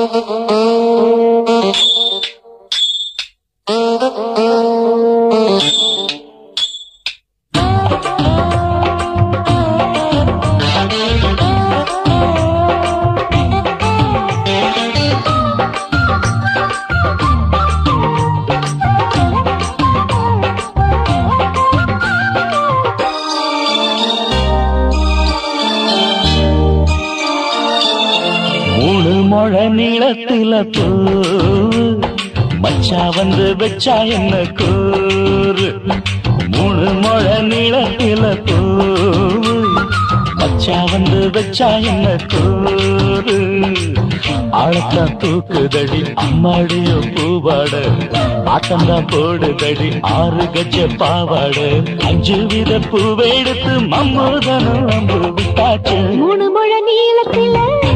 மூணு முழ நீளத்துல பூ மச்சா வந்து வச்சா என்ன கூறு மூணு முழ நீளத்துல பூ மச்சா வந்து வச்சா என்ன கூறு ஆழத்தா தூக்குதடி அம்மாடிய பூவாட ஆட்டம்தான் போடுதடி ஆறு கஜ பாவாட அஞ்சு வித பூவை எடுத்து மம்மூதனும் அம்பு விட்டாச்சு மூணு முழ நீளத்தில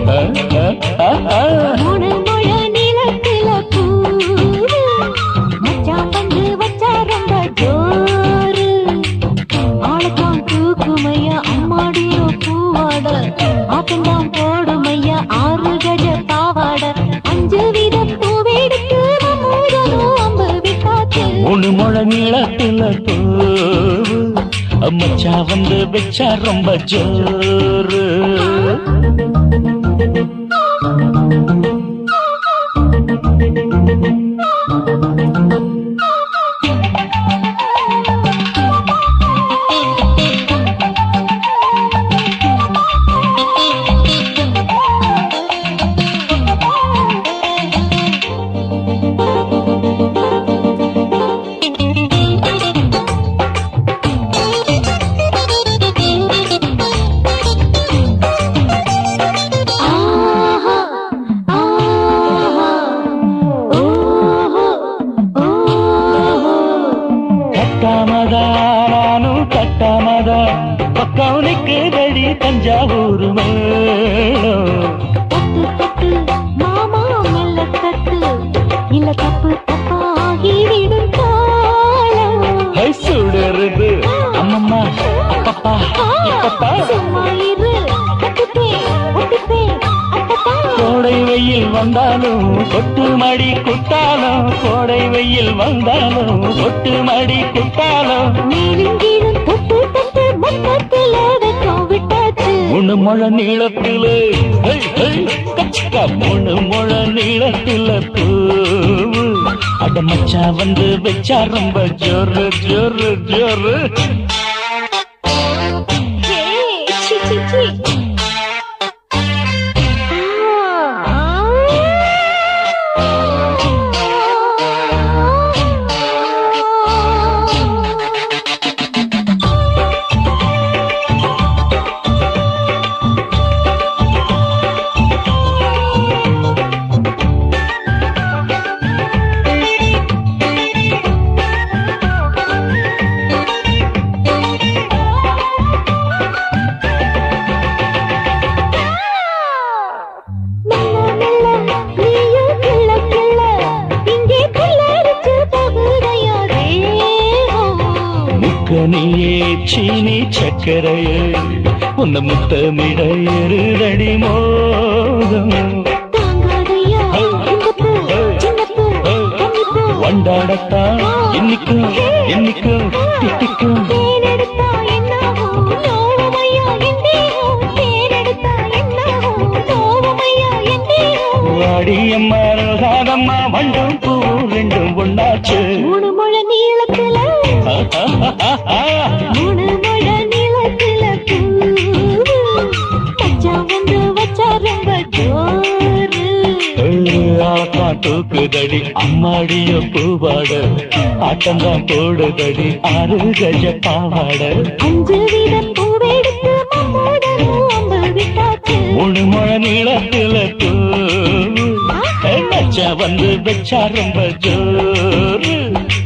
மூணு முழ நீளத்தில பூ மச்சான் வந்து வச்சா ரொம்ப ஜோரு ஆளுக்கான் தூக்குமையா அம்மாடியோ பூவாட ஆட்டம்தான் போடுமையா ஆறு கஜ பாவாட அஞ்சு வித பூவெடுத்து மம்மூதனோ அம்பு விட்டாச்சு மூணு முழ நீளத்துல பூவு மச்சா வந்து வச்சா ரொம்ப ஜோரு ஆஹா ஆஹா ஓஹோ ஓஹோ கட்டாமதா நானும் கட்டாமதா பக்கம் நிக்குதடி தஞ்சாவூர் மேளம் தட்டு தட்டு மாமா மெல்ல தட்டு இல்ல தப்பு தப்பாகி விடும் காலம் ஹை சுடருது அம்மம்மா அப்பப்பா இப்பப்பா சும்மா இரு கட்டுப்பே ஒட்டிப்பே அட்டப்பா கோடை வெயில் வந்தாலும் கொட்டு மடி குத்தாலும் கோடை வெயில் வந்தாலும் கொட்டு மடி குத்தாலும் மேலும் கீழும் தொட்டு தொட்டு மொத்தத்தில் வெக்கம் விட்டாச்சு மூணு முழ நீளத்தில ஹை, ஹை, கச்சிக்கா மூணு முழ நீளத்தில பூவு அட மச்சா வந்து வச்சா ரொம்ப ஜோரு ஜோரு ஜோரு ஏய், சி, சி, சி. மெல்ல மெல்ல நீயும் கிள்ள கிள்ள இங்கே புல்லரிச்சு போகுதையா தேகம் முக்கனியே சீனி சக்கரையே உன்ன முத்தமிட எருதடி மோகம் தாங்காதையா இந்த பூ சின்ன பூ கன்னிப்பூ வண்டாடத்தான் இன்னிக்கும் இன்னிக்கும் திட்டிக்கும் தேனெடுத்தா என்னாகும் நோவுமையா என் தேகம் தேனெடுத்தா என்னாகும் நோவுமையா என் தேகம் வாடியம்மா ரோசாதம்மா வண்டும் பூ ரெண்டும் ஒண்ணாச்சு மூணு முழ நீளத்துல மூணு முழ நீளத்துல பூ மச்சான் வந்து வச்சா ரொம்ப ஜோரு ஆத்தா தூக்குதடி அம்மாடிய பூவாட ஆட்டம்தான் போடுதடி ஆறு கஜ பாவாட அஞ்சு வீத பூவெடுத்து மம்மூடனும் அம்பு விட்டாச்சு மூணு முழ நீளத்துல பூ மச்சா வந்து வச்சா ரொம்ப ஜோரு